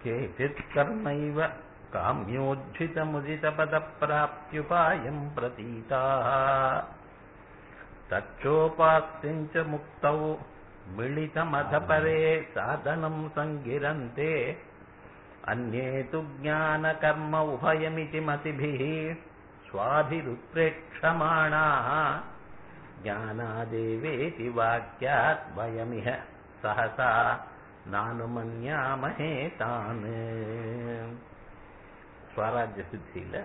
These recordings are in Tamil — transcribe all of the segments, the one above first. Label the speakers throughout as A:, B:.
A: केचित् कर्मैव काम्योज्झितमुदितपदप्राप्त्युपायम् प्रतीताः तच्चोपास्तिम् च मुक्तौ मिलितमधपरे साधनम् सङ्गिरन्ते अन्ये तु ज्ञानकर्म उभयमिति मतिभिः स्वाभिरुत्प्रेक्षमाणाः ज्ञानादेवेति वाक्यात् वयमिह सहसा நானுமன்யாமஹே தான் ஸ்வராஜ்ய சித்தியில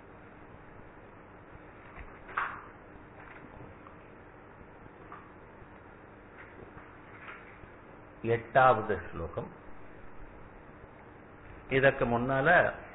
A: எட்டாவது ஸ்லோகம் இதற்கு முன்னால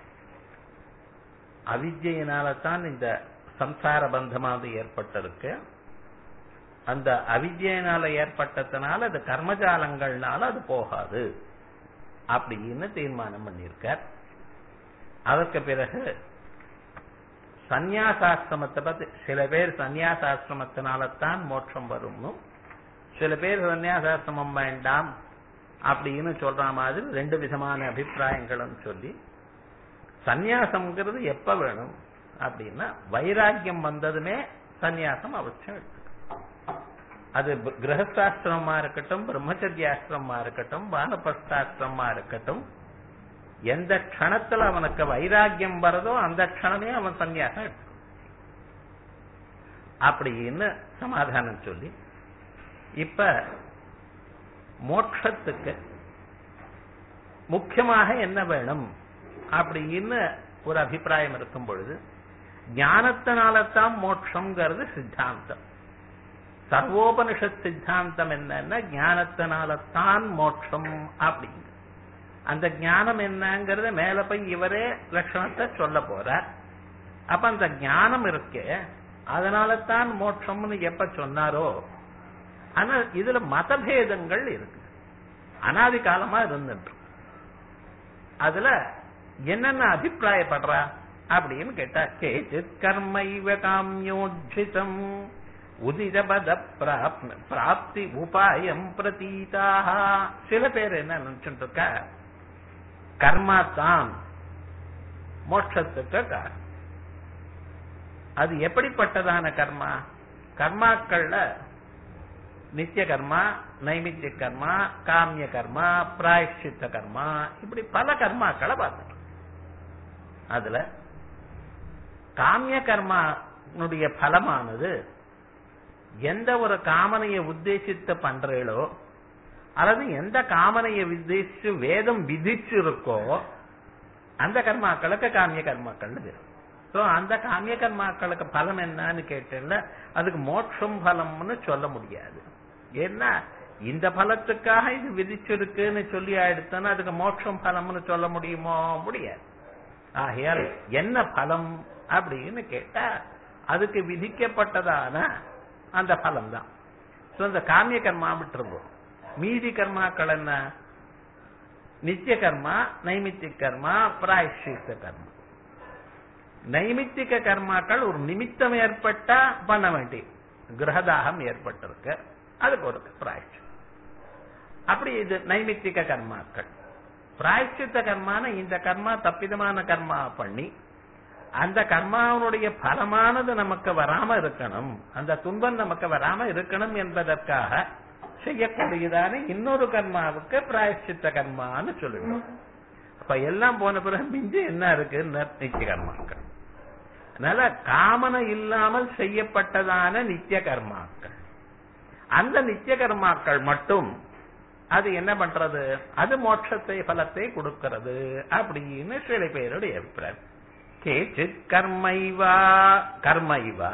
A: அவித்யினால தான் இந்த சம்சார பந்தமானது ஏற்பட்டிருக்கு அந்த அவித்யினால ஏற்பட்டதுனால அது கர்மஜாலங்கள்னால அது போகாது அப்படின்னு தீர்மானம் பண்ணியிருக்கார் அதற்கு பிறகு சந்நியாசாசிரமத்தை பத்தி சில பேர் சந்நியாசாசிரமத்தினால்தான் மோட்சம் வரும்னு சில பேர் சந்நியாசாசிரமம் வேண்டாம் அப்படின்னு சொல்ற மாதிரி ரெண்டு விதமான அபிப்பிராயங்களும் சொல்லி சந்நியாசம்ங்கிறது எப்ப வேணும் அப்படின்னா வைராக்கியம் வந்ததுமே சந்நியாசம் அவசியம் எடுத்து அது கிரகஸ்தாசிரமமா இருக்கட்டும் பிரம்மச்சரியாசிரமமா இருக்கட்டும் வானபஸ்தாசிரமமா இருக்கட்டும் எந்த க்ஷணத்துல அவனுக்கு வைராக்கியம் வரதோ அந்த க்ஷணமே அவன் சன்னியாசம் எடுக்கும் அப்படின்னு சமாதானம் சொல்லி இப்ப மோட்சத்துக்கு முக்கியமாக என்ன வேணும் அப்படின்னு ஒரு அபிப்பிராயம் இருக்கும் பொழுது ஞானத்தினால்தான் மோட்சம்ங்கிறது சித்தாந்தம் சர்வோபனிஷத் சித்தாந்தம் என்னன்னா ஞானத்தினால்தான் மோட்சம் அப்படிங்க அந்த ஞானம் என்னங்கிறத மேல போய் இவரே லட்சணத்தை சொல்ல போறார் அப்ப அந்த ஞானம் இருக்கே அதனால தான் மோட்சம்னு எப்ப சொன்னாரோ ஆனா இதுல மதபேதங்கள் இருக்கு அனாதி காலமா இருந்துட்டு அதுல என்னென்ன அபிப்பிராயப்படுறா அப்படின்னு கேட்டா கேச்சித் கர்மைவ காமியோஜிதம் உதிரபத பிராப்தி உபாயம் பிரதீதாக சில பேர் என்ன நினைச்சுட்டு இருக்க கர்மா தான் மோட்சத்துக்கு காரணம் அது எப்படிப்பட்டதான கர்மா கர்மாக்கள்ல நித்திய கர்மா நைமித்திய கர்மா காமிய கர்மா பிராயஷ்சித்த கர்மா இப்படி பல கர்மாக்களை பார்த்துட்டோம் அதுல காமிய கர்மானுடைய பலமானது எந்த ஒரு காமனையை உத்தேசித்து பண்றீங்களோ அல்லது எந்த காமனையை உத்தேசிச்சு வேதம் விதிச்சு இருக்கோ அந்த கர்மாக்களுக்கு காமிய கர்மாக்கள் பேரும் சோ அந்த காமிய கர்மாக்களுக்கு பலம் என்னன்னு கேட்டேன்ல அதுக்கு மோட்சம் பலம்னு சொல்ல முடியாது ஏன்னா இந்த பலத்துக்காக இது விதிச்சிருக்குன்னு சொல்லி ஆயிடுத்தோன்னா அதுக்கு மோட்சம் பலம்னு சொல்ல முடியுமோ முடியாது ஆகையால் என்ன பலம் அப்படின்னு கேட்டா அதுக்கு விதிக்கப்பட்டதான அந்த பலம் தான் சோ அந்த காமிய கர்மா விட்டுருவோம் மீதி கர்மாக்கள் என்ன நித்திய கர்மா நைமித்திய கர்மா பிராயஷ்சித்த கர்மா நைமித்திக கர்மாக்கள் ஒரு நிமித்தம் ஏற்பட்டா பண்ண வேண்டி கிரகதாகம் ஏற்பட்டிருக்கு அதுக்கு ஒரு பிராயஷ்சி அப்படி இது நைமித்திக கர்மாக்கள் பிராயஷ்சித்த கர்மான இந்த கர்மா தப்பிதமான கர்மா பண்ணி அந்த கர்மாவனுடைய பலமானது நமக்கு வராம இருக்கணும் அந்த துன்பம் நமக்கு வராம இருக்கணும் என்பதற்காக செய்யக்கூடியதான இன்னொரு கர்மாவுக்கு பிராயஷ்சித்த கர்மான்னு சொல்லுவோம் அப்ப எல்லாம் போன பிறகு மிஞ்சி என்ன இருக்கு நித்திய கர்மாக்கள் அதனால காமனை இல்லாமல் செய்யப்பட்டதான நித்திய கர்மாக்கள் அந்த நித்திய கர்மாக்கள் மட்டும் அது என்ன பண்றது அது மோட்சத்தை பலத்தை கொடுக்கிறது அப்படின்னு சில பேருடைய அபிப்பிராயம் கேச்சித் கர்மைவா கர்மைவா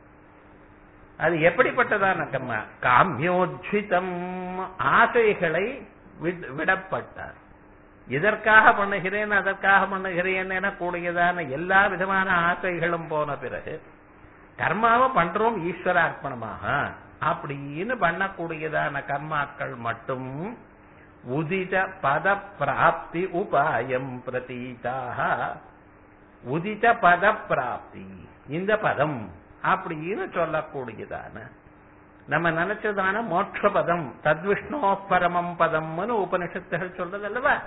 A: அது எப்படிப்பட்டதான கர்மா காமியோஜிதம் ஆசைகளை விடப்பட்டார் இதற்காக பண்ணுகிறேன் அதற்காக பண்ணுகிறேன் என கூடியதான எல்லா விதமான ஆசைகளும் போன பிறகு கர்மாவை பண்றோம் ஈஸ்வர அர்ப்பணமாக அப்படின்னு பண்ணக்கூடியதான கர்மாக்கள் மட்டும் உதித பத பிராப்தி உபாயம் பிரதீதாக உதித பத பிராப்தி இந்த பதம் அப்படின்னு சொல்லக்கூடியதான நம்ம நினைச்சதான மோட்ச பதம் தத்விஷ்ணோ பரமம் பதம்னு உபனிஷத்துகள் சொல்றது அல்லவா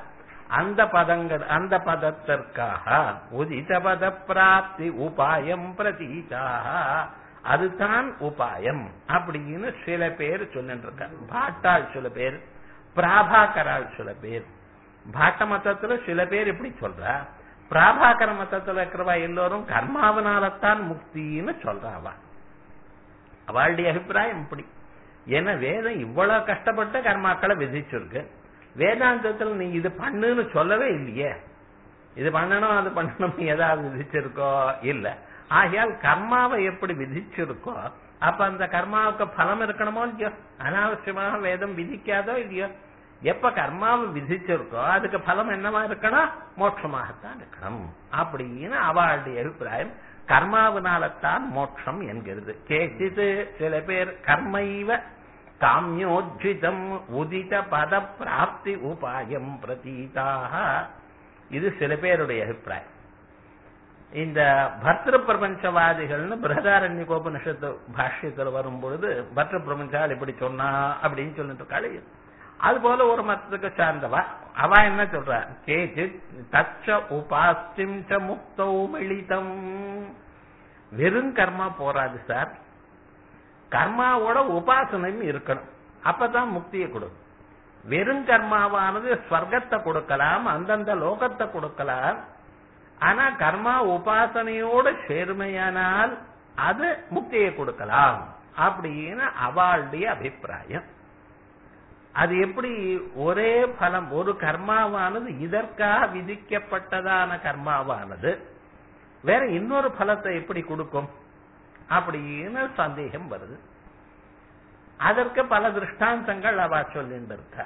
A: அந்த பதங்கள் அந்த பதத்திற்காக உதித பத பிராப்தி உபாயம் பிரதீதாக அதுதான் உபாயம் அப்படின்னு சில பேர் சொல்லிட்டு இருக்காங்க பாட்டாள் சில பேர் பிராபாகரால் சில பேர் பாட்ட மதத்துல சில பேர் இப்படி சொல்றா பிராபாகர மதத்துல இருக்கிறவா எல்லோரும் கர்மாவனாலத்தான் முக்தின்னு சொல்றாவா அவளுடைய அபிப்பிராயம் இப்படி ஏன்னா வேதம் இவ்வளவு கஷ்டப்பட்டு கர்மாக்களை விதிச்சிருக்கு வேதாந்தத்துல நீ இது பண்ணுன்னு சொல்லவே இல்லையே இது பண்ணணும் அது பண்ணணும் ஏதாவது விதிச்சிருக்கோ இல்ல ஆகையால் கர்மாவை எப்படி விதிச்சிருக்கோ அப்ப அந்த கர்மாவுக்கு பலம் இருக்கணுமோ இல்லையோ அனாவசியமாக வேதம் விதிக்காதோ இல்லையோ எப்ப கர்மாவை விதிச்சிருக்கோ அதுக்கு பலம் என்னவா இருக்கணும் மோட்சமாகத்தான் இருக்கணும் அப்படின்னு அவளுடைய அபிப்பிராயம் கர்மாவினால்தான் மோட்சம் என்கிறது கேசிது சில பேர் கர்மைவ காமியோஜிதம் உதித பத பிராப்தி உபாயம் பிரதீதாக இது சில பேருடைய அபிப்பிராயம் இந்த பர்திரு பிரபஞ்சவாதிகள்னு பிரகதாரண்ய கோபனிஷத்து பாஷ்யத்தில் வரும் பொழுது பர்திரு பிரபஞ்சால் இப்படி சொன்னா அப்படின்னு சொல்லிட்டு இருக்காள் அது போல ஒரு மதத்துக்கு சார்ந்தவா அவ என்ன சொல்றா கேச்சித் தச்ச உபாஸ்திம் ச முக்தௌ மிளிதம் வெறும் கர்மா போராது சார் கர்மாவோட உபாசனையும் இருக்கணும் அப்பதான் முக்தியை கொடுக்கும் வெறும் கர்மாவானது ஸ்வர்க்கத்தை கொடுக்கலாம் அந்தந்த லோகத்தை கொடுக்கலாம் ஆனா கர்மா உபாசனையோட சேர்மையானால் அது முக்தியை கொடுக்கலாம் அப்படின்னு அவளுடைய அபிப்பிராயம் அது எப்படி ஒரே பலம் ஒரு கர்மாவானது இதற்காக விதிக்கப்பட்டதான கர்மாவானது வேற இன்னொரு பலத்தை எப்படி கொடுக்கும் அப்படின்னு சந்தேகம் வருது அதற்கு பல திருஷ்டாந்தங்கள் அவ சொல்லிட்டு இருக்கா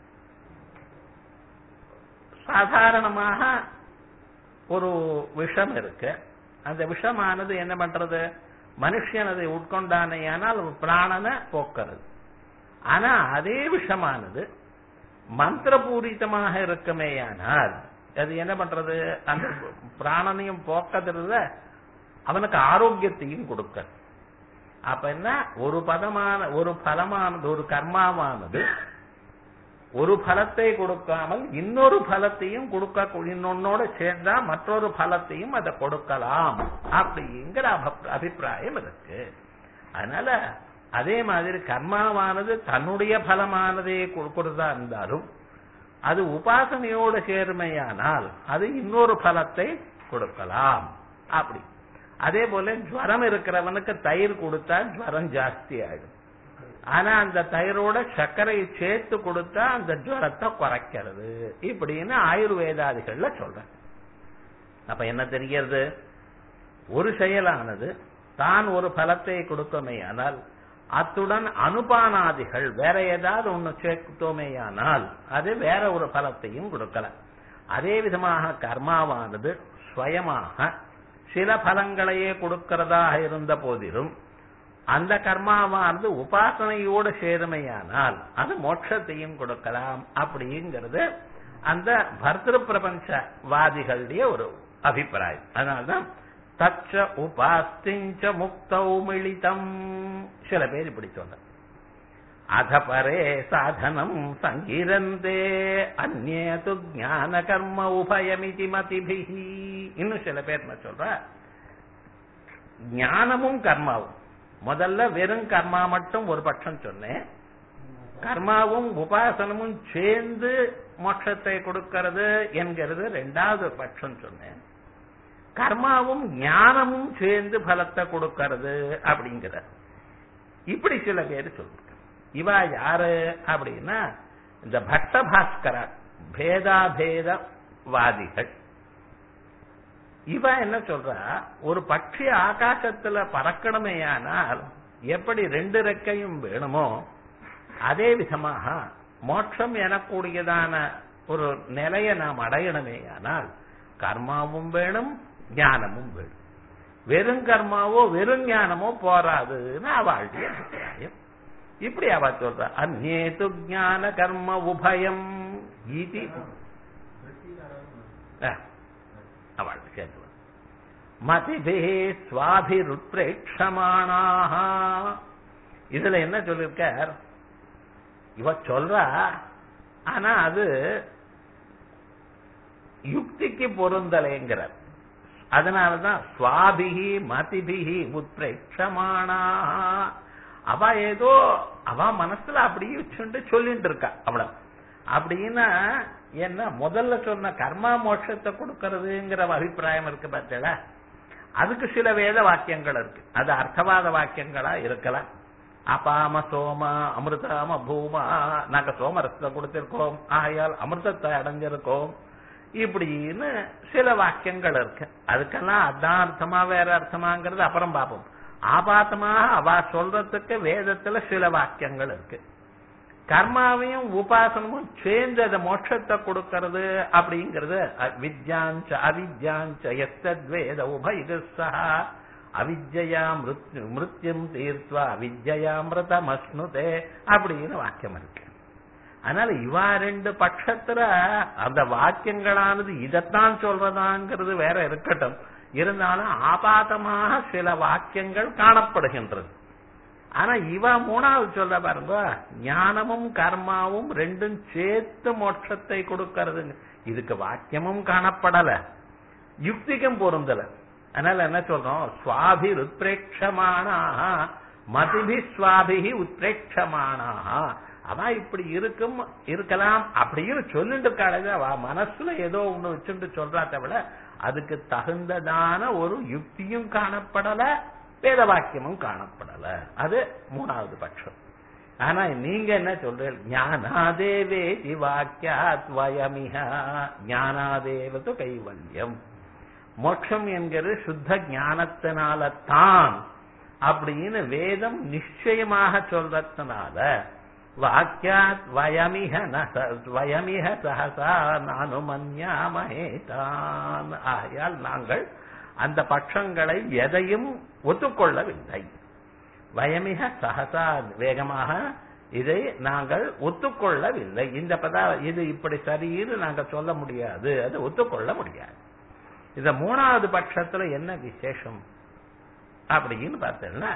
A: சாதாரணமாக ஒரு விஷம் இருக்கு அந்த விஷமானது என்ன பண்றது மனுஷன் அதை உட்கொண்டானேயானால் பிராணனை போக்குறது ஆனா அதே விஷமானது மந்திரபூரிதமாக இருக்குமேயானால் அது என்ன பண்றது அந்த பிராணனையும் போக்கதுல அவனுக்கு ஆரோக்கியத்தையும் கொடுக்க அப்ப என்ன ஒரு பதமான ஒரு பலமானது ஒரு கர்மாவானது ஒரு பலத்தை கொடுக்காமல் இன்னொரு பலத்தையும் கொடுக்க இன்னொன்னோட சேர்ந்தா மற்றொரு பலத்தையும் அதை கொடுக்கலாம் அப்படிங்கிற அபிப்பிராயம் இருக்கு அதனால அதே மாதிரி கர்மாவானது தன்னுடைய பலமானதே கொடுக்கிறதா இருந்தாலும் அது உபாசனையோடு சேர்மையானால் அது இன்னொரு பலத்தை கொடுக்கலாம் அப்படி அதே போல ஜுவரம் இருக்கிறவனுக்கு தயிர் கொடுத்தா ஜுவரம் ஜாஸ்தி ஆயிடும் ஆனா அந்த தயிரோட சர்க்கரையை சேர்த்து கொடுத்தா அந்த ஜுவரத்தை குறைக்கிறது இப்படின்னு ஆயுர்வேதாதிகள்ல சொல்றேன் அப்ப என்ன தெரிகிறது ஒரு செயலானது தான் ஒரு பலத்தை கொடுக்குமே ஆனால் அத்துடன் அனுபானாதிகள் வேற ஏதாவது ஒண்ணு சேர்த்தோமேயானால் அது வேற ஒரு பலத்தையும் கொடுக்கலாம் அதே விதமாக கர்மாவானது ஸ்வயமாக சில பலங்களையே கொடுக்கிறதாக இருந்த போதிலும் அந்த கர்மாவானது உபாசனையோடு சேருமையானால் அது மோட்சத்தையும் கொடுக்கலாம் அப்படிங்கிறது அந்த பர்திரு பிரபஞ்சவாதிகளுடைய ஒரு அபிப்பிராயம் அதனால்தான் தச்ச உபாஸ்திஞ்ச முக்தௌ மிளிதம் சில பேர் இப்படி சொல்ற அத பரே சாதனம் சங்கிரந்தே அந்நேது ஞான கர்ம உபயமிதி மதிபிஹி இன்னும் சில பேர் என்ன சொல்ற ஞானமும் கர்மாவும் முதல்ல வெறும் கர்மா மட்டும் ஒரு பட்சம் சொன்னேன் கர்மாவும் உபாசனமும் சேர்ந்து மோட்சத்தை கொடுக்கிறது என்கிறது ரெண்டாவது பட்சம் சொன்னேன் கர்மாவும் ஞானமும் சேர்ந்து பலத்தை கொடுக்கிறது அப்படிங்கிற இப்படி சில பேர் சொல்றாங்க இவா யாரு அப்படின்னா இந்த பட்ட பாஸ்கர பேதாபேதவாதிகள் இவ என்ன சொல்றா ஒரு பட்சி ஆகாசத்துல பறக்கணுமேயானால் எப்படி ரெண்டு ரெக்கையும் வேணுமோ அதே விதமாக மோட்சம் எனக்கூடியதான ஒரு நிலையை நாம் அடையணுமேயானால் கர்மாவும் வேணும் ஞானமும் வேணும் வெறும் கர்மாவோ வெறும் ஞானமோ போராதுன்னு அவளுடைய அபிப்பிராயம் இப்படி அவ சொல்ற அந்நேது ஞான கர்ம உபயம் இது அவள் சேர்த்து மதிபே சுவாபிருத்ரேட்சமானாக இதுல என்ன சொல்லிருக்கார் இவ சொல்றா ஆனா அது யுக்திக்கு பொருந்தலைங்கிறார் அதனாலதான் சுவாபிகி மதிபிகி உத்பிரேட்சமானா அவ ஏதோ அவ மனசுல அப்படியே வச்சுட்டு சொல்லிட்டு இருக்கா அவ்வளவு அப்படின்னா என்ன முதல்ல சொன்ன கர்மா மோட்சத்தை கொடுக்கறதுங்கிற அபிப்பிராயம் இருக்கு பார்த்தீங்களா அதுக்கு சில வேத வாக்கியங்கள் இருக்கு அது அர்த்தவாத வாக்கியங்களா இருக்கலாம் அபாம சோம அமிர்தாம பூமா நாங்க சோமரசத்தை கொடுத்திருக்கோம் ஆகையால் அமிர்தத்தை அடைஞ்சிருக்கோம் இப்படின்னு சில வாக்கியங்கள் இருக்கு அதுக்கெல்லாம் அதான் அர்த்தமா வேற அர்த்தமாங்கிறது அப்புறம் பார்ப்போம் ஆபாத்தமாக அவ சொல்றதுக்கு வேதத்துல சில வாக்கியங்கள் இருக்கு கர்மாவையும் உபாசனமும் சேர்ந்து அதை மோட்சத்தை கொடுக்கறது அப்படிங்கிறது வித்யாஞ்ச அவித்யாஞ்ச எத்தத்வேத உபயுகா அவித்யா மிருத்யு மிருத்யும் தீர்த்வா அவித்யாமிரதம் அஸ்னுதே அப்படின்னு வாக்கியம் இருக்கு அதனால இவா ரெண்டு பட்சத்துல அந்த வாக்கியங்களானது இதைத்தான் சொல்றதாங்கிறது வேற இருக்கட்டும் இருந்தாலும் ஆபாதமாக சில வாக்கியங்கள் காணப்படுகின்றது ஆனா இவ மூணாவது சொல்ல பாருங்க ஞானமும் கர்மாவும் ரெண்டும் சேர்த்து மோட்சத்தை கொடுக்கறது இதுக்கு வாக்கியமும் காணப்படல யுக்திக்கும் பொருந்தல அதனால என்ன சொல்றோம் சுவாபி உத்பிரேட்சமானாக மதிபி சுவாபிகி உத்பிரேட்சமானாக அவ இப்படி இருக்கும் இருக்கலாம் அப்படின்னு சொல்லிட்டு இருக்காளே அவ மனசுல ஏதோ ஒண்ணு வச்சுட்டு சொல்றா தவிர அதுக்கு தகுந்ததான ஒரு யுக்தியும் காணப்படல வேத வாக்கியமும் காணப்படல அது மூணாவது பட்சம் ஆனா நீங்க என்ன சொல்றீங்க ஞானாதேவே வாக்கியாத் வயமிக ஞானாதேவது கைவல்யம் மோட்சம் என்கிறது சுத்த ஞானத்தினால தான் அப்படின்னு வேதம் நிச்சயமாக சொல்றதுனால வாக்கியாத் வயமிக வயமிக சகசா நானுமன்யாமஹேதான் ஆகையால் நாங்கள் அந்த பட்சங்களை எதையும் ஒத்துக்கொள்ளவில்லை வயமிக சகசா வேகமாக இதை நாங்கள் ஒத்துக்கொள்ளவில்லை இந்த பதா இது இப்படி சரின்னு நாங்க சொல்ல முடியாது அது ஒத்துக்கொள்ள முடியாது இந்த மூணாவது பட்சத்துல என்ன விசேஷம் அப்படின்னு பார்த்தேன்னா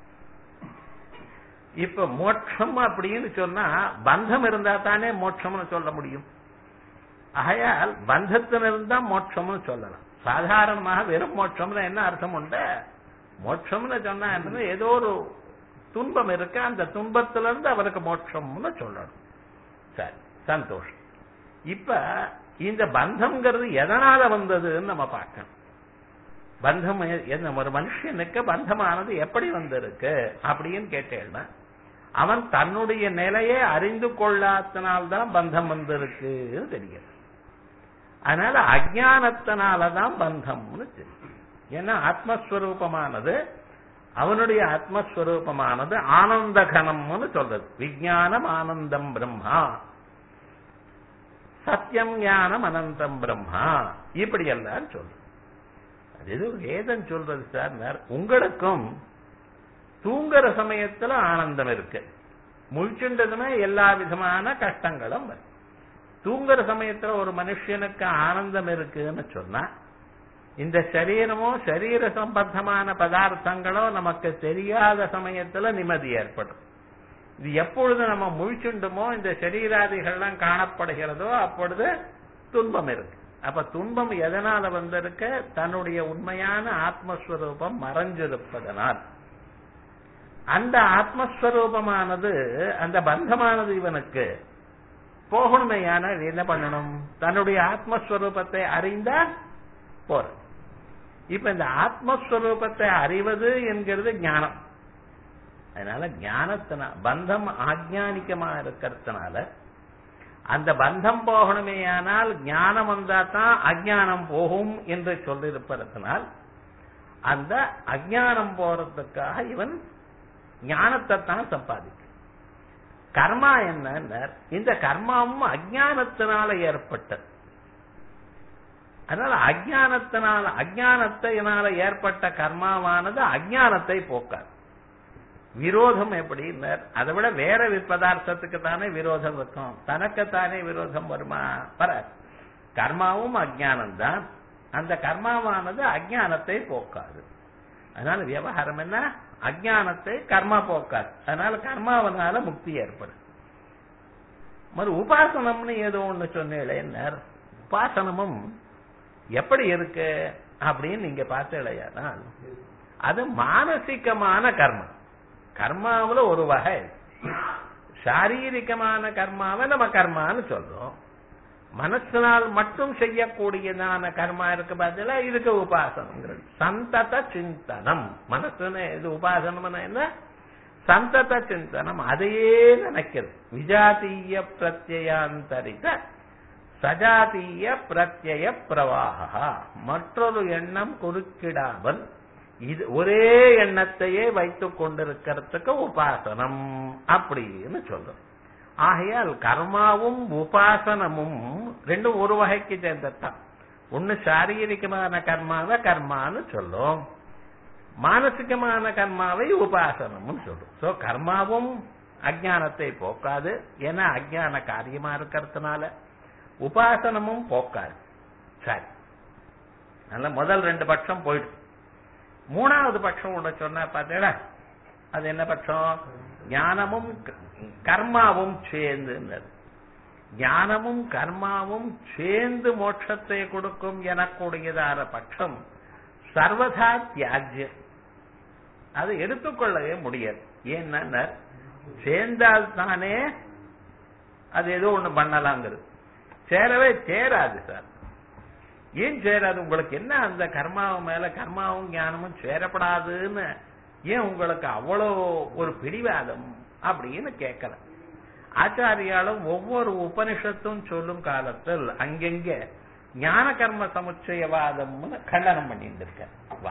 A: இப்ப மோட்சம் அப்படின்னு சொன்னா பந்தம் இருந்தா தானே மோட்சம்னு சொல்ல முடியும் ஆகையால் பந்தத்திலிருந்தா மோட்சம்னு சொல்லலாம் சாதாரணமாக வெறும் மோட்சம்னு என்ன அர்த்தம் உண்டு மோட்சம்னு சொன்னா என்ன ஏதோ ஒரு துன்பம் இருக்கு அந்த துன்பத்திலிருந்து அவருக்கு மோட்சம்னு சொல்லணும் சரி சந்தோஷம் இப்ப இந்த பந்தம்ங்கிறது எதனால வந்ததுன்னு நம்ம பார்க்கணும் பந்தம் என்ன ஒரு மனுஷனுக்கு பந்தமானது எப்படி வந்திருக்கு அப்படின்னு கேட்டேன்னா அவன் தன்னுடைய நிலையை அறிந்து கொள்ளாதனால்தான் பந்தம் வந்திருக்குன்னு தெரிகிறது அதனால அஜானத்தினாலதான் பந்தம்னு தெரியும் ஏன்னா ஆத்மஸ்வரூபமானது அவனுடைய ஆத்மஸ்வரூபமானது ஆனந்த கணம்னு சொல்றது விஜயானம் ஆனந்தம் பிரம்மா சத்தியம் ஞானம் அனந்தம் பிரம்மா இப்படி எல்லாம் சொல்றது அது எது வேதம் சொல்றது சார் உங்களுக்கும் தூங்குற சமயத்துல ஆனந்தம் இருக்கு முழிச்சுண்டதுமே எல்லா விதமான கஷ்டங்களும் வரும் தூங்குற சமயத்துல ஒரு மனுஷனுக்கு ஆனந்தம் இருக்குன்னு சொன்னா இந்த சரீரமோ சரீர சம்பந்தமான பதார்த்தங்களோ நமக்கு தெரியாத சமயத்துல நிம்மதி ஏற்படும் இது எப்பொழுது நம்ம முழிச்சுண்டுமோ இந்த சரீராதிகள்லாம் காணப்படுகிறதோ அப்பொழுது துன்பம் இருக்கு அப்ப துன்பம் எதனால வந்திருக்க தன்னுடைய உண்மையான ஆத்மஸ்வரூபம் மறைஞ்சிருப்பதனால் அந்த ஆத்மஸ்வரூபமானது அந்த பந்தமானது இவனுக்கு போகணுமையான என்ன பண்ணணும் தன்னுடைய ஆத்மஸ்வரூபத்தை அறிந்தா போற இப்ப இந்த ஆத்மஸ்வரூபத்தை அறிவது என்கிறது ஞானம் அதனால ஞானத்தின பந்தம் ஆஜ்ஞானிக்கமா இருக்கிறதுனால அந்த பந்தம் போகணுமேயானால் ஞானம் வந்தா தான் அஜானம் போகும் என்று சொல்லியிருப்பதனால் அந்த அஜானம் போறதுக்காக இவன் ஞானத்தை தான் சம்பாதிக்கும் கர்மா என்ன இந்த கர்மாவும் அஜானத்தினால ஏற்பட்டது அதனால அஜானத்தினால அஜானத்தினால ஏற்பட்ட கர்மாவானது அஜானத்தை போக்காது விரோதம் எப்படி அதை விட வேற பதார்த்தத்துக்கு தானே விரோதம் இருக்கும் தனக்குத்தானே விரோதம் வருமா வர கர்மாவும் அஜானம் தான் அந்த கர்மாவானது அஜானத்தை போக்காது அதனால விவகாரம் என்ன அஜானத்தை கர்மா போக்காது அதனால கர்மாவனால முக்தி ஏற்படும் மறு உபாசனம்னு ஏதோ ஒண்ணு சொன்னேன் உபாசனமும் எப்படி இருக்கு அப்படின்னு நீங்க பார்த்தீங்களா அது மானசிகமான கர்மம் கர்மாவுல ஒரு வகை சாரீரிகமான கர்மாவை நம்ம கர்மான்னு சொல்றோம் மனசினால் மட்டும் செய்யக்கூடியதான கர்மா இருக்கு பதிலா இதுக்கு உபாசனங்கிறது சந்தத சிந்தனம் மனசுன்னு இது உபாசனம்னு என்ன சந்தத சிந்தனம் அதையே நினைக்கிறது விஜாத்தீய பிரத்யயாந்தரித சஜாத்தீய பிரத்யய பிரவாகா மற்றொரு எண்ணம் குறுக்கிடாமல் இது ஒரே எண்ணத்தையே வைத்துக் கொண்டிருக்கிறதுக்கு உபாசனம் அப்படின்னு சொல்றோம் ஆகையால் கர்மாவும் உபாசனமும் ரெண்டும் ஒரு வகைக்கு சேர்ந்ததுதான் ஒன்னு சாரீரிகமான கர்மாவை கர்மான்னு சொல்லும் மானசிகமான கர்மாவை உபாசனம்னு சொல்லும் சோ கர்மாவும் அஜானத்தை போக்காது ஏன்னா அஜான காரியமா இருக்கிறதுனால உபாசனமும் போக்காது சரி அதனால முதல் ரெண்டு பட்சம் போயிடுச்சு மூணாவது பட்சம் ஒண்ணு சொன்னா பார்த்தேடா அது என்ன பட்சம் ஞானமும் கர்மாவும் சேர்ந்து ஞானமும் கர்மாவும் சேர்ந்து மோட்சத்தை கொடுக்கும் எனக்கூடியதான பட்சம் சர்வதா தியாஜ்யம் அதை எடுத்துக்கொள்ளவே முடியாது ஏன்னா சேர்ந்தால் தானே அது ஏதோ ஒண்ணு பண்ணலாங்கிறது சேரவே சேராது சார் ஏன் சேராது உங்களுக்கு என்ன அந்த கர்மாவும் மேல கர்மாவும் ஞானமும் சேரப்படாதுன்னு ஏன் உங்களுக்கு அவ்வளோ ஒரு பிடிவாதம் அப்படின்னு கேட்கல ஆச்சாரியாலும் ஒவ்வொரு உபனிஷத்தும் சொல்லும் காலத்தில் அங்கெங்க ஞான கர்ம சமுச்சயவாதம்னு கண்டனம் பண்ணிட்டு இருக்க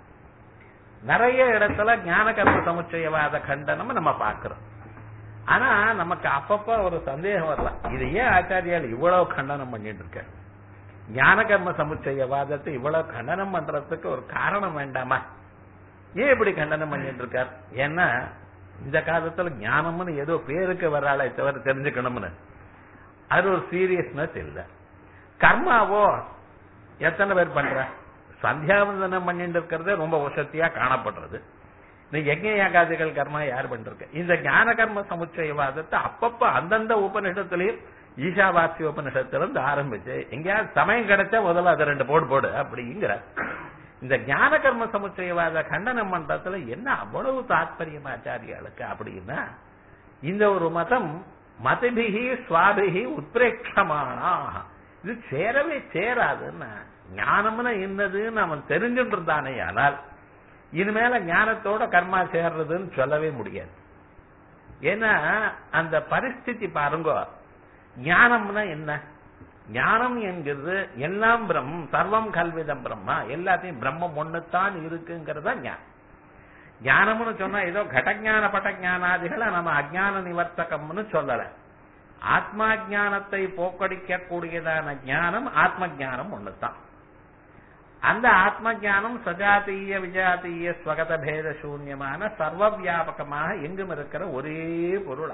A: நிறைய இடத்துல ஞான கர்ம சமுச்சயவாத கண்டனம் நம்ம பார்க்கிறோம் ஆனா நமக்கு அப்பப்ப ஒரு சந்தேகம் வரலாம் இது ஏன் ஆச்சாரியால் இவ்வளவு கண்டனம் பண்ணிட்டு இருக்க ஞான கர்ம சமுச்சயவாதத்தை இவ்வளவு கண்டனம் பண்றதுக்கு ஒரு காரணம் வேண்டாமா ஏன் இப்படி கண்டனம் பண்ணிட்டு இருக்கார் ஏன்னா இந்த காலத்துல ஞானம்னு ஏதோ பேருக்கு வராளே தவிர தெரிஞ்சுக்கணும்னு அது ஒரு சீரியஸ்னஸ் இல்ல கர்மாவோ எத்தனை பேர் பண்ற சந்தியாவந்தனம் பண்ணிட்டு இருக்கிறதே ரொம்ப வசதியா காணப்படுறது இந்த யஜ்ய யாகாதிகள் கர்மா யார் பண்றது இந்த ஞான கர்ம சமுச்சயவாதத்தை அப்பப்ப அந்தந்த உபநிஷத்துலயும் ஈஷாவாசி உபநிஷத்துல இருந்து ஆரம்பிச்சு எங்கேயாவது சமயம் கிடைச்சா முதல்ல அதை ரெண்டு போடு போடு அப்படிங்கிற இந்த ஞான கர்ம சமுச்சயவாத கண்டனம் பண்றதுல என்ன அவ்வளவு தாத்பரியம் ஆச்சாரியாளுக்கு அப்படின்னா இந்த ஒரு மதம் மதபிகி சுவாபிகி உத்பிரேட்சமானா இது சேரவே சேராதுன்னா ஞானம்னு என்னதுன்னு அவன் தெரிஞ்சுட்டு இருந்தானே ஆனால் இனிமேல ஞானத்தோட கர்மா சேர்றதுன்னு சொல்லவே முடியாது ஏன்னா அந்த பரிஸ்திதி பாருங்க ஞானம்னா என்ன ஞானம் என்கிறது எல்லாம் பிரம்மம் சர்வம் கல்விதம் பிரம்மா எல்லாத்தையும் பிரம்மம் ஒண்ணுத்தான் இருக்குங்கிறதா ஞானம் ஞானம்னு சொன்னா ஏதோ கடஞான பட்டஞானாதிகளை நம்ம அஜான நிவர்த்தகம்னு சொல்லல ஆத்மா ஜானத்தை போக்கடிக்க கூடியதான ஞானம் ஆத்ம ஜானம் ஒண்ணுதான் அந்த ஆத்ம ஜானம் சஜாத்தீய விஜாத்தீய ஸ்வகத பேத சூன்யமான சர்வ வியாபகமாக எங்கும் இருக்கிற ஒரே பொருள்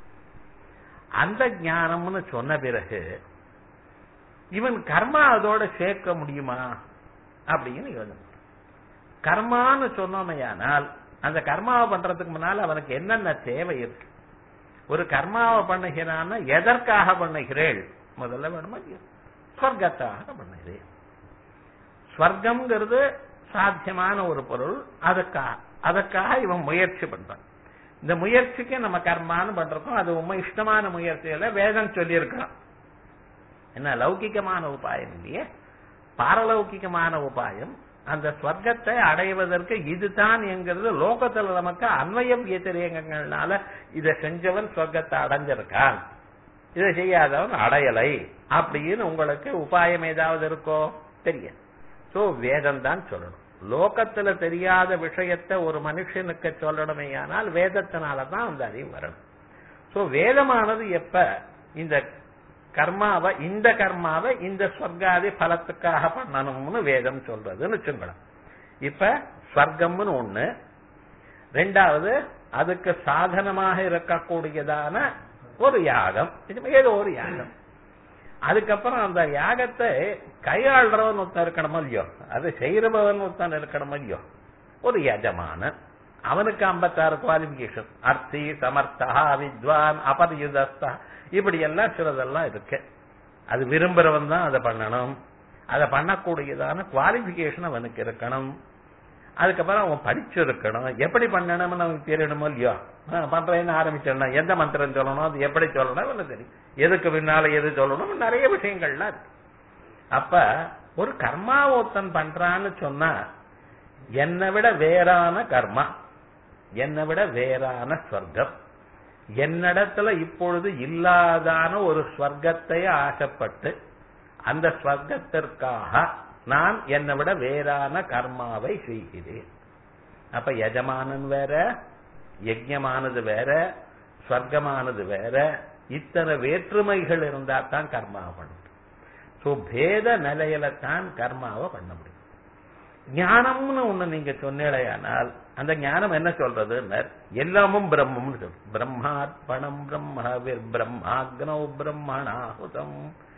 A: அந்த ஞானம்னு சொன்ன பிறகு இவன் கர்மா அதோட சேர்க்க முடியுமா அப்படின்னு யோசனை கர்மான்னு சொன்னோமையானால் அந்த கர்மாவை பண்றதுக்கு முன்னால் அவனுக்கு என்னென்ன தேவை இருக்கு ஒரு கர்மாவை பண்ணுகிறான்னா எதற்காக பண்ணுகிறேள் முதல்ல வேணுமா ஸ்வர்க்கத்தாக பண்ணுகிறேன் ஸ்வர்க்கம்ங்கிறது சாத்தியமான ஒரு பொருள் அதுக்காக அதுக்காக இவன் முயற்சி பண்றான் இந்த முயற்சிக்கு நம்ம கர்மான்னு பண்றோம் அது உண்மை இஷ்டமான முயற்சியில வேதம் சொல்லியிருக்கலாம் என்ன லௌகிகமான உபாயம் இல்லையே பாரலௌகிகமான உபாயம் அந்த ஸ்வர்க்கத்தை அடைவதற்கு இதுதான் என்கிறது லோகத்துல நமக்கு அன்வய வியத்திரேகங்கள்னால இதை செஞ்சவன் ஸ்வர்க்கத்தை அடைஞ்சிருக்கான் இதை செய்யாதவன் அடையலை அப்படின்னு உங்களுக்கு உபாயம் ஏதாவது இருக்கோ தெரியாது சோ வேதம் தான் சொல்லணும் லோகத்துல தெரியாத விஷயத்தை ஒரு மனுஷனுக்கு சொல்லணுமே ஆனால் வேதத்தினாலதான் அந்த அறிவு வரணும் சோ வேதமானது எப்ப இந்த கர்மாவை இந்த கர்மாவை இந்த ஸ்வர்காதி பலத்துக்காக பண்ணணும்னு வேதம் சொல்றதுன்னு வச்சுங்களேன் இப்ப ஸ்வர்க்கம்னு ஒண்ணு ரெண்டாவது அதுக்கு சாதனமாக இருக்கக்கூடியதான ஒரு யாகம் ஏதோ ஒரு யாகம் அதுக்கப்புறம் அந்த யாகத்தை கையாளுறவன் ஒருத்தன் இருக்கணும் இல்லையோ அதை செய்யறவன் ஒருத்தன் இருக்கணும் இல்லையோ ஒரு யஜமானன் அவனுக்கு ஐம்பத்தாறு குவாலிபிகேஷன் அர்த்தி சமர்த்தா வித்வான் அபரியுதஸ்தா இப்படி எல்லாம் சிலதெல்லாம் இருக்கு அது விரும்புறவன் தான் அதை பண்ணணும் அதை பண்ணக்கூடியதான குவாலிபிகேஷன் அவனுக்கு இருக்கணும் அதுக்கப்புறம் அவன் படிச்சிருக்கணும் எப்படி பண்ணணும்னு அவனுக்கு தெரியணுமோ இல்லையோ ஆ, பண்றேன்னு ஆரம்பிச்சோம்னா எந்த மந்திரம் சொல்லணும் அது எப்படி சொல்லணும் அவனுக்கு தெரியும் எதுக்கு பின்னால எது சொல்லணும் நிறைய விஷயங்கள்லாம் இருக்கு அப்ப ஒரு கர்மா ஒருத்தன் பண்றான்னு சொன்னா என்னை விட வேறான கர்மா என்னை விட வேறான ஸ்வர்க்கம் என்னிடத்துல இப்பொழுது இல்லாதான ஒரு ஸ்வர்க்கத்தை ஆசைப்பட்டு அந்த ஸ்வர்க்கத்திற்காக நான் என்னை விட வேறான கர்மாவை செய்கிறேன் அப்ப எஜமானன் வேற யஜ்யமானது வேற ஸ்வர்க்கமானது வேற இத்தனை வேற்றுமைகள் இருந்தா தான் கர்மா பண்ண சோ பேத நிலையில தான் கர்மாவை பண்ண முடியும் ஞானம்னு ஒண்ணு நீங்க சொன்னேடையானால் அந்த ஞானம் என்ன சொல்றது எல்லாமும் பிரம்மம்னு சொல்லு பிரம்மார்ப்பணம் பிரம்மவிர் பிரம்மாக்னௌ பிரம்மணாಹುதம்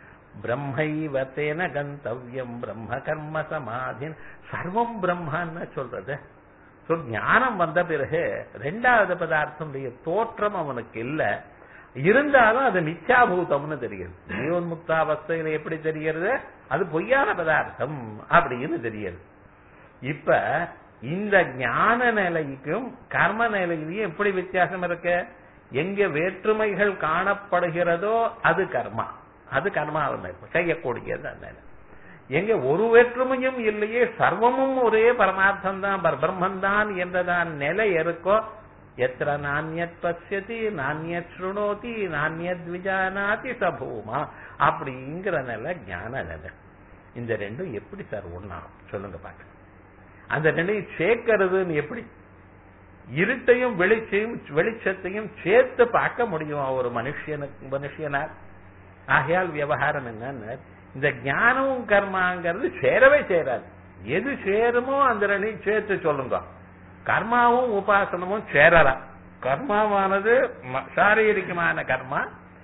A: பிரம்மைவ தேன கந்தவ்யம் பிரம்ம கர்ம சமாதின் சர்வம் பிரம்மான்னு சொல்றது சோ ஞானம் வந்த பிறகு ரெண்டாவது பதார்த்தனுடைய தோற்றம் அவனுக்கு இல்ல இருந்தாலும் அது மிச்சாபூதம்னு தெரியுது ஜீவன்முக்தாவஸ்தையில எப்படி தெரிகிறது அது பொய்யான பதார்த்தம் அப்படின்னு தெரியுது இப்ப இந்த ஞான நிலைக்கும் கர்ம நிலையிலையும் எப்படி வித்தியாசம் இருக்கு எங்க வேற்றுமைகள் காணப்படுகிறதோ அது கர்மா அது கர்மாவில் செய்யக்கூடியது அந்த நிலை எங்க ஒரு வேற்றுமையும் இல்லையே சர்வமும் ஒரே பரமார்த்தம் தான் பிரம்மன் தான் என்றதான் நிலை இருக்கோ எத்திர நானியத் பசியதி நானியத் சுணோதி நானியத் விஜானாதி சபூமா அப்படிங்கிற நிலை ஞான நிலை இந்த ரெண்டும் எப்படி சார் ஒண்ணா சொல்லுங்க பாக்க அந்த ரெண்டையும் சேர்க்கறதுன்னு எப்படி இருட்டையும் வெளிச்சையும் வெளிச்சத்தையும் சேர்த்து பார்க்க முடியும் ஒரு மனுஷனுக்கு மனுஷனார் ஆகையால் விவகாரம் என்னன்னு இந்த ஞானமும் கர்மாங்கிறது சேரவே சேராது எது சேருமோ அந்த ரெண்டையும் சேர்த்து சொல்லுங்க கர்மாவும் உபாசனமும் சேரலாம் கர்மாவானது ம- சாரீரிகமான கர்மா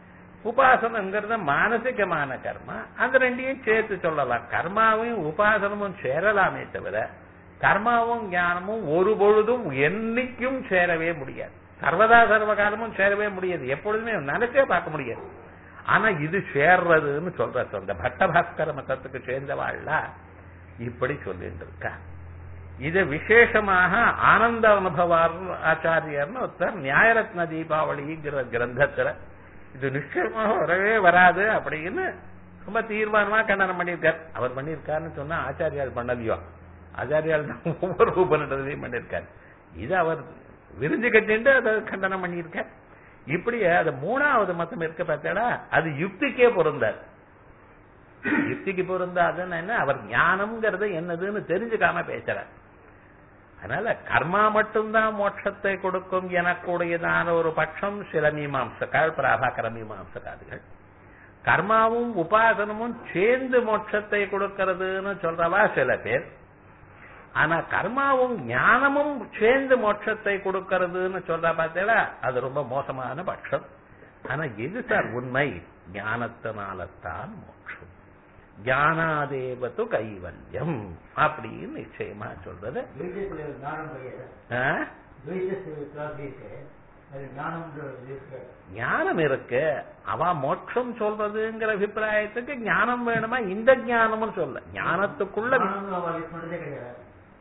A: உபாசனங்கிறது மானசிகமான கர்மா அந்த ரெண்டையும் சேர்த்து சொல்லலாம் கர்மாவையும் உபாசனமும் சேரலாமே தவிர கர்மாவும் ஞானமும் ஒரு பொழுதும் என்னைக்கும் சேரவே முடியாது சர்வதா சர்வகாலமும் சேரவே முடியாது எப்பொழுதுமே நினைச்சே பார்க்க முடியாது ஆனா இது சேர்றதுன்னு சொல்ற அந்த பட்டபாஸ்கர மதத்துக்கு சேர்ந்தவாள்ல இப்படி சொல்லிட்டு இருக்கா இது விசேஷமாக ஆனந்த அனுபவார் ஆச்சாரியர்னு ஒருத்தர் நியாயரத்ன தீபாவளிங்கிற கிரந்தத்துல இது நிச்சயமாக வரவே வராது அப்படின்னு ரொம்ப தீர்மானமா கண்டனம் பண்ணியிருக்கார் அவர் பண்ணியிருக்காருன்னு சொன்னா ஆச்சாரியால் பண்ணலையோ ஆச்சாரியால் தான் ஒவ்வொரு உபநிடத்தையும் பண்ணியிருக்கார் இது அவர் விரிஞ்சு கட்டிட்டு அதை கண்டனம் பண்ணியிருக்கார் இப்படி அது மூணாவது மதம் இருக்க பார்த்தாடா அது யுக்திக்கே பொருந்தார் யுக்திக்கு பொருந்தாதுன்னு என்ன அவர் ஞானம்ங்கிறது என்னதுன்னு தெரிஞ்சுக்காம பேசுறார் அதனால கர்மா மட்டும்தான் மோட்சத்தை கொடுக்கும் எனக்கூடியதான ஒரு பட்சம் சில மீமாம்சக்கால் பிராபாகர மீமாம்சக்காதுகள் கர்மாவும் உபாசனமும் சேர்ந்து மோட்சத்தை கொடுக்கிறதுன்னு சொல்றவா சில பேர் ஆனா கர்மாவும் ஞானமும் சேர்ந்து மோட்சத்தை கொடுக்கிறதுன்னு சொல்றா பார்த்தீங்களா அது ரொம்ப மோசமான பட்சம் ஆனா எது சார் உண்மை ஞானத்தினால்தான் மோட்சம் ஞானாதேவத்து கைவல்யம் அப்படின்னு நிச்சயமா சொல்றது
B: துவைதத்துல ஞானம் கிடையாது
A: ஆ?
B: துவைதத்தில் கிளாஸ் இருக்கு அது ஞானம்ன்ற இது இருக்கு
A: ஞானம் இருக்கு அவ மோட்சம் சொல்றதுங்கிற அபிப்பிராயத்துக்கு ஞானம் வேணுமா இந்த ஞானம்னு சொல்ல ஞானத்துக்குள்ள வி-
B: ஞானம் அவள் யூஸ் பண்றதே கிடையாது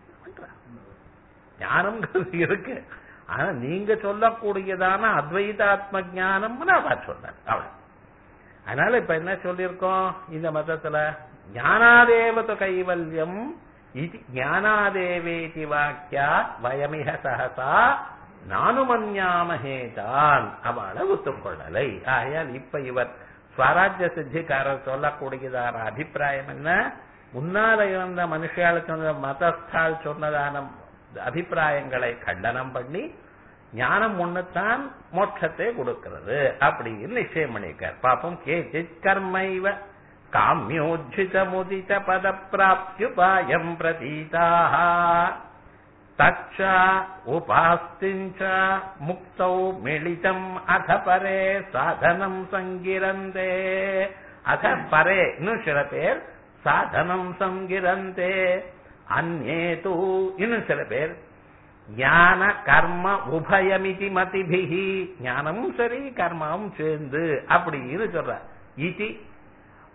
A: ஞானம்ங்கிறது இருக்கு ஆனா நீங்க சொல்லக்கூடியதான அத்வைதாத்ம ஞானம்னு அவ சொன்னார் அவ்வளவு அதனால இப்ப என்ன சொல்லியிருக்கோம் இந்த மதத்துல ஞானாதேவத கைவல்யம் இது ஞானாதேவேதி வாக்கியா வயமிக சகசா நானுமன்யாமஹேதான் அவளை ஒத்துக்கொள்ளலை ஆகையால் இப்ப இவர் ஸ்வராஜ்ய சித்திக்காரர் சொல்லக்கூடியதான அபிப்பிராயம் என்ன முன்னால இருந்த மனுஷால சொன்ன மதஸ்தால் சொன்னதான அபிப்பிராயங்களை கண்டனம் பண்ணி ஞானம் ஒண்ணுத்தான் மோட்சத்தை கொடுக்கிறது அப்படின்னு நிச்சயம் பண்ணியிருக்கார் பாப்போம் கேச்சித் கர்மைவ காமியோஜித முதித பத பிராப்தியுபாயம் பிரதீதாக தச்ச உபாஸ்திஞ்ச முக்தௌ மிளிதம் அத பரே சாதனம் சங்கிரந்தே அத பரே இன்னும் சில பேர் சாதனம் சங்கிரந்தே அந்நே தூ இன்னும் சில பேர் ஞான கர்ம உபயமிதி மதிபிகி ஞானமும் சரி கர்மாவும் சேர்ந்து அப்படின்னு சொல்ற இதி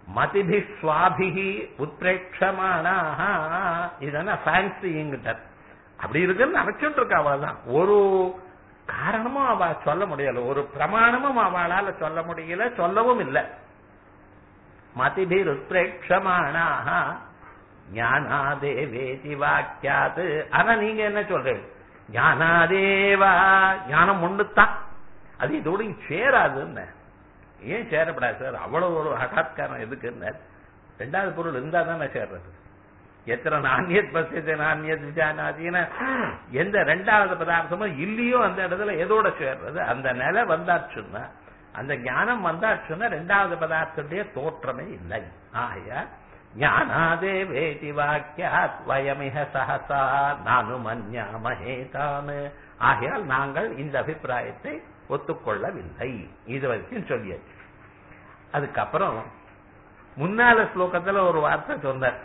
A: மதிபி சுவாபிகி உத்பிரேட்சமானாக இதெல்லாம் ஃபேன்சிங்கிட்டார் அப்படி இருக்குன்னு நினைச்சுட்டு இருக்கா அவள்தான் ஒரு காரணமும் அவ சொல்ல முடியல ஒரு பிரமாணமும் அவளால சொல்ல முடியல சொல்லவும் இல்லை மதிபிர் உத்பிரேட்சமானாக ஞானாதேவேதி வாக்கியாது ஆனா நீங்க என்ன சொல்றீங்க ஞானாதேவா ஞானம் ஒண்ணுத்தான் அது இதோட சேராதுன்னு ஏன் சேரப்படாது சார் அவ்வளவு ஒரு ஹட்டாத்காரம் எதுக்குன்னு ரெண்டாவது பொருள் இருந்தா தானே சேர்றது எத்தனை நாண்யத் பசியது நாண்யத் விஜானாதின எந்த ரெண்டாவது பதார்த்தமும் இல்லையோ அந்த இடத்துல எதோட சேர்றது அந்த நிலை வந்தாச்சுன்னா அந்த ஞானம் வந்தாச்சுன்னா ரெண்டாவது பதார்த்தத்துடைய தோற்றமே இல்லை ஆயா ஞானாதே வேதி வாக்கியாத் வயமிக சகசா நானு மன்யாமஹேதான் ஆகையால் நாங்கள் இந்த அபிப்பிராயத்தை ஒத்துக்கொள்ளவில்லை இது வரைக்கும் சொல்லியாச்சு அதுக்கப்புறம் முன்னால ஸ்லோகத்துல ஒரு வார்த்தை சொன்னார்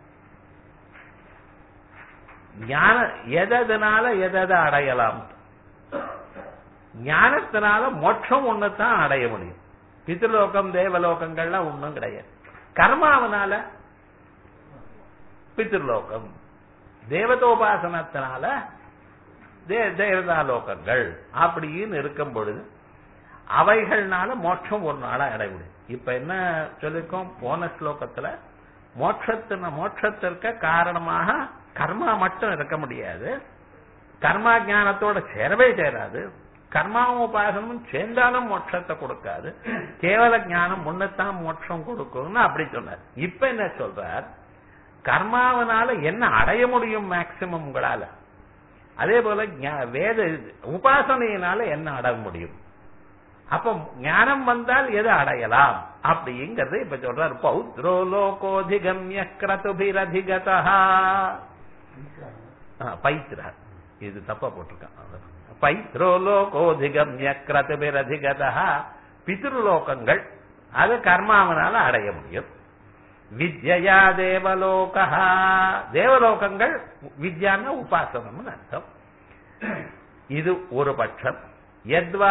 A: ஞான எதனால எதை அடையலாம் ஞானத்தினால மோட்சம் ஒண்ணுதான் அடைய முடியும் பித்ருலோகம் தேவலோகங்கள்லாம் ஒண்ணும் கிடையாது கர்மாவனால பித்ருலோகம் தேவதோபாசனத்தினால தேவதாலோகங்கள் அப்படின்னு இருக்கும் பொழுது அவைகள்னால மோட்சம் ஒரு நாளா அடைய முடியும் இப்ப என்ன சொல்லிருக்கோம் போன ஸ்லோகத்துல மோட்சத்தின மோட்சத்திற்கு காரணமாக கர்மா மட்டும் இருக்க முடியாது கர்மா ஞானத்தோட சேரவே சேராது கர்மாவும் உபாசனமும் சேர்ந்தாலும் மோட்சத்தை கொடுக்காது கேவல ஞானம் முன்னத்தான் மோட்சம் கொடுக்கும்னு அப்படி சொன்னார் இப்ப என்ன சொல்றார் கர்மாவனால என்ன அடைய முடியும் மேக்சிமம் உங்களால அதே போல வேத உபாசனையினால என்ன அடைய முடியும் அப்ப ஞானம் வந்தால் எது அடையலாம் அப்படிங்கறது இப்ப சொல்றார் பௌத்ரோ லோகோதிகம்ய கிரதுபிரதிகதா பைத்ரா இது தப்பா போட்டிருக்கான் பைத்ரோ லோகோதிகம்ய கிரதுபிரதிகதா பித்ருலோகங்கள் அது கர்மாவனால அடைய முடியும் வித்யா தேவலோகா தேவலோகங்கள் வித்யான உபாசனம்னு அர்த்தம் இது ஒரு பட்சம் யத்வா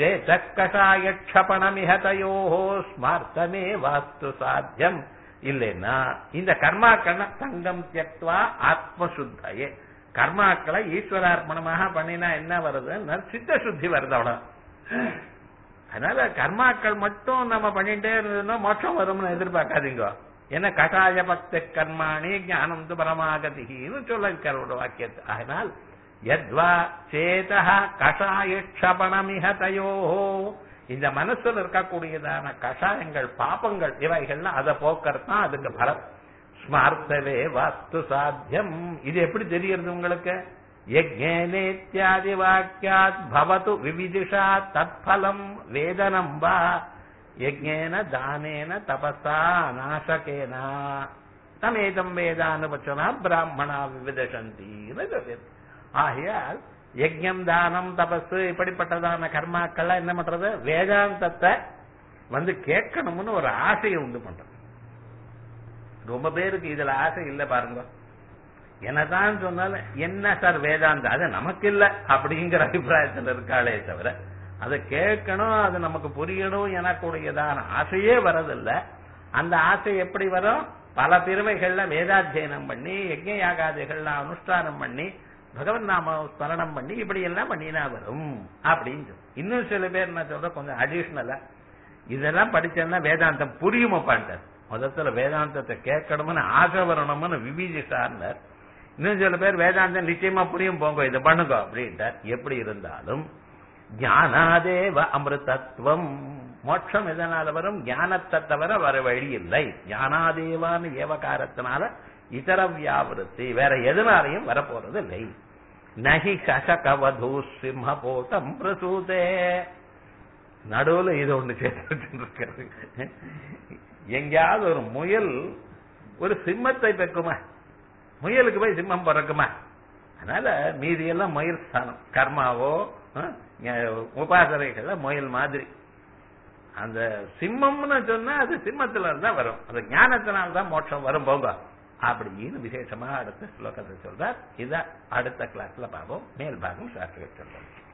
A: சேதக்கஷாயக்ஷபணமிஹதயோ ஸ்மார்த்தமே வாஸ்து சாத்தியம் இல்லைன்னா இந்த கர்மாக்கள் தங்கம் தியக்துவா ஆத்மசுத்தையே கர்மாக்களை ஈஸ்வரார்ப்பணமாக பண்ணினா என்ன வருதுன்னா சித்த சுத்தி வருது அவ்வளவு அதனால கர்மாக்கள் மட்டும் நம்ம பண்ணிட்டே இருந்தோம்னா மோட்சம் வரும்னு எதிர்பார்க்காதீங்க என்ன கஷாய பக்த கர்மாணி ஞானம் து பரமாகதின்னு சொல்ல ஒரு வாக்கியத்தை அதனால் யத்வா சேதா கஷாயக்ஷபணமிக தயோ இந்த மனசுல இருக்கக்கூடியதான கஷாயங்கள் பாப்பங்கள் இவைகள்லாம் அதை போக்கறதான் அதுக்கு பலம் ஸ்மார்த்தவே வாஸ்து சாத்தியம் இது எப்படி தெரியறது உங்களுக்கு யஜ்ஞேனேத்யாதி வாக்கியாத் பவது விவிதிஷா தத்பலம் வேதனம் வா யஜ்ஞேன தானேன தபசா நாசகேன தமேதம் வேதானுபச்சனா பிராமணா விவிதசந்தின்னு சொல்லியது ஆகையால் யஜ்யம் தானம் தபசு இப்படிப்பட்டதான கர்மாக்கள்லாம் என்ன பண்றது வேதாந்தத்தை வந்து கேட்கணும்னு ஒரு ஆசையை உண்டு பண்றது ரொம்ப பேருக்கு இதுல ஆசை இல்ல பாருங்க என்னதான் சொன்னாலும் என்ன சார் வேதாந்தம் அது நமக்கு இல்ல அப்படிங்கிற அபிப்பிராயத்தில் இருக்காளே தவிர அதை கேட்கணும் அது நமக்கு புரியணும் எனக்கூடியதான ஆசையே வரதில்லை அந்த ஆசை எப்படி வரும் பல பிறவைகள்ல வேதாத்தியனம் பண்ணி யஜ்ய யாகாதிகள்லாம் அனுஷ்டானம் பண்ணி பகவன் நாம ஸ்மரணம் பண்ணி இப்படி எல்லாம் பண்ணினா வரும் அப்படின்னு இன்னும் சில பேர் என்ன சொல்ற கொஞ்சம் அடிஷனலா இதெல்லாம் படிச்சேன்னா வேதாந்தம் புரியுமாப்பான்ட்டார் முதத்துல வேதாந்தத்தை கேட்கணும்னு ஆசை வரணும்னு விபிஜிசார்னார் இன்னும் சில பேர் வேதாந்தம் நிச்சயமா புரியும் போங்க இதை பண்ணுங்க அப்படின்ட்டார் எப்படி இருந்தாலும் ஞானாதேவ அமிர்தத்துவம் மோட்சம் எதனால வரும் ஞானத்தை தவிர வர வழி இல்லை ஞானாதேவான்னு ஏவகாரத்தினால இதர வியாவிருத்தி வேற எதனாலையும் வரப்போறது இல்லை நகி கசகவது சிம்ம போட்டம் பிரசூதே நடுவுல இது ஒண்ணு சேர்த்து இருக்காரு எங்கேயாவது ஒரு முயல் ஒரு சிம்மத்தை பெக்குமா முயலுக்கு போய் சிம்மம் பிறக்குமா அதனால மீதி எல்லாம் முயல் ஸ்தானம் கர்மாவோ உபாசனைகள்ல முயல் மாதிரி அந்த சிம்மம்னு சொன்னா அது சிம்மத்துல இருந்தா வரும் அது ஞானத்தினால்தான் மோட்சம் வரும் போங்க அப்படின்னு விசேஷமா அடுத்த ஸ்லோகத்தை சொல்றார் இத அடுத்த கிளாஸ்ல பார்ப்போம் மேல் பாகம் சாஸ்திரம் சொல்றோம்